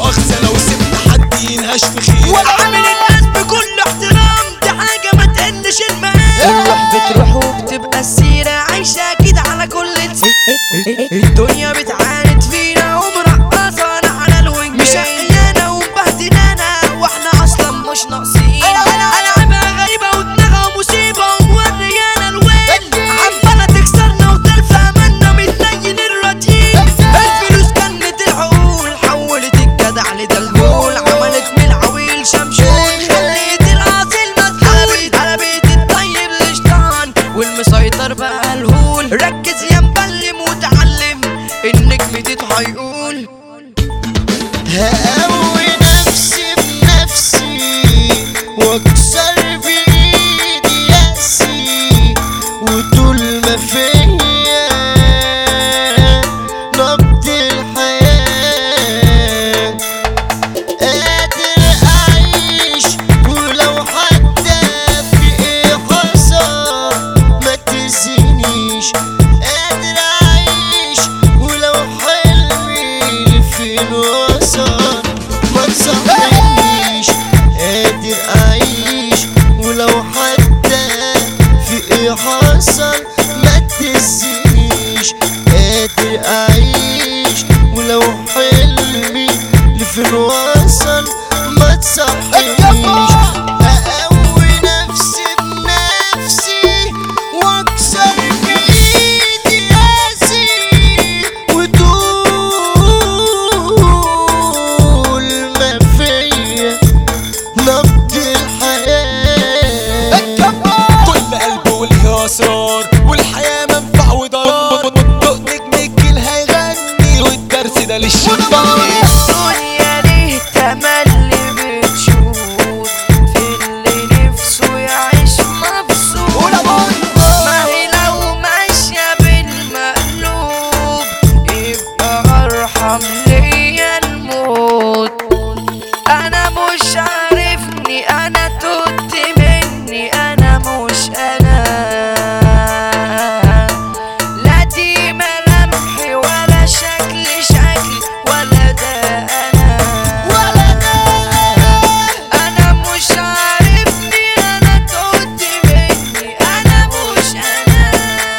مؤاخذة لو سبت حد ينهش في خير وعامل الناس بكل احترام دي حاجة ما تقلش المقام الروح بتروح وبتبقى السيرة عايشة أكيد على كل لسان الدنيا بتعاند فينا ومرقصانا على الوجه مشقيانا ومبهدلانا واحنا أصلا مش ناقصين ألعابها غريبة ودماغها مصيبة وموريانا الويل عمالة تكسرنا وتلفى أملنا متنين الراديين الفلوس كانت العقول حولت الجدع لدلدول عملت من العويل شمشون خليت الأصيل مسحول قلبت الطيب لشطان والمسيطر بقى الهول ركز يا مبلم وتعلم النجم هيقول هقوي نفسي بنفسي واكسر بايدي يأسي وطول ما فيا نبض الحياة قادر أعيش ولو حتى في إيه حصل ما تزنيش قادر أعيش ولو حلمي لفين وصل ما تصحيش قادر أعيش ولو حتى في إيه حصل ما تزنيش قادر أعيش ولو حلمي لفين وصل ما تصحيش أقوي نفسي بنفسي واكسر بايدي راسي وطول ما فيا نبض الحياة كل قلب وليه اسرار والحياه منفع وضرار نجم الجيل هيغني والدرس ده للشباب الدنيا ليه تملي بتشوف في اللي نفسه يعيش مبسوط ما هي لو ماشية بالمقلوب يبقى أرحم ليا الموت أنا مش عارفني أنا توت مني أنا مش أنا لا دي ملامحي ولا شكلي شكلي ولا ده أنا ولا ده أنا مش عارفني أنا توت مني أنا مش أنا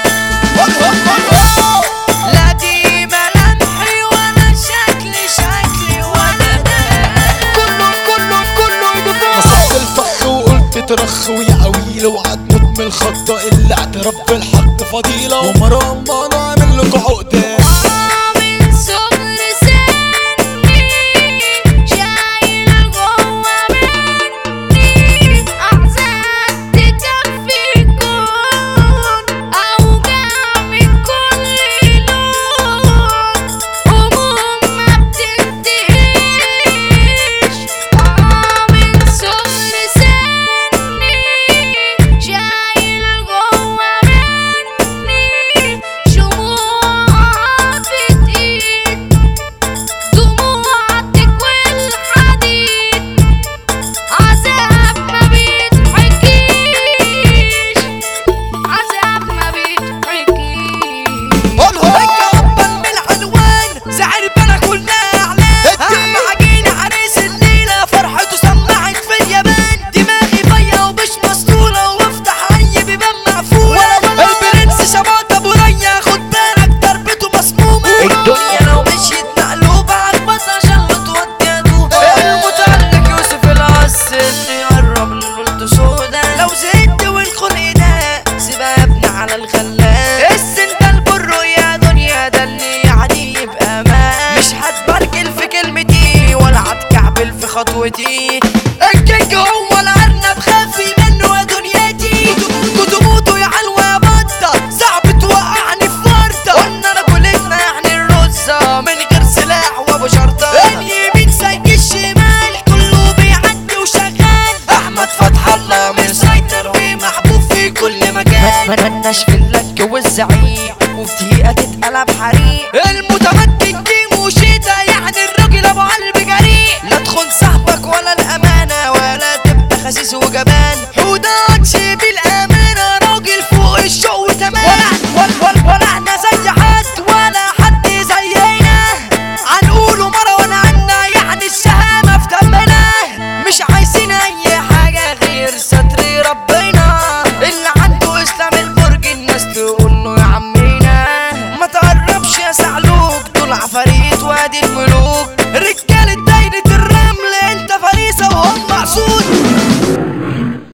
لا دي ملامحي ولا شكلي شكلي ولا ده كله كله كله يدفع مسكت الفخ وقلت ترخ ويا عويل وعتمت من الخطة اللي اعترف بالحق فضيلة ومرام ما انا عامل لكم عقدة من صغر سني شايل جوا مني أحزان تكفي كون أوجاع من كل لون هموم ما بتنتهيش من صغر سني شايل جوا مني شموع بتقيد دموع تكوي الحديد عذاب ما بيتحكيش عذاب ما بيتحكيش اتقبل من العنوان سعر بنا كلها اعلان اهم عجينة عريس الليلة فرحته سمعت في اليابان دماغي فيا ومش مسطولة وافتح اي بيبان مقفولة البرنس شباط ابو ريا خد بالك ضربته مسمومة الدنيا لو مشيت مقلوبة عالبص عشان ما تودي ادوبة المتألق يوسف العس اللي يقرب للبلد سودا لو زدت والخلق ده سيبها يا ابني على الغلاب السن البر يا دنيا ده اللي يعني يبقى ما مش هتبرجل في كلمتي ولا هتكعبل في خطوتي الكيك هو الارنب خافي منه يا دنيتي كنتوا موتوا يا حلوة يا بطة صعب توقعني في ورطة قلنا رجولتنا يعني الرزة من غير سلاح وابو شرطة اليمين زي الشمال كله بيعدي وشغال احمد فتح الله مسيطر ومحبوب في كل مكان مالناش في اللك والزعيق وفي دقيقة تتقلب حريق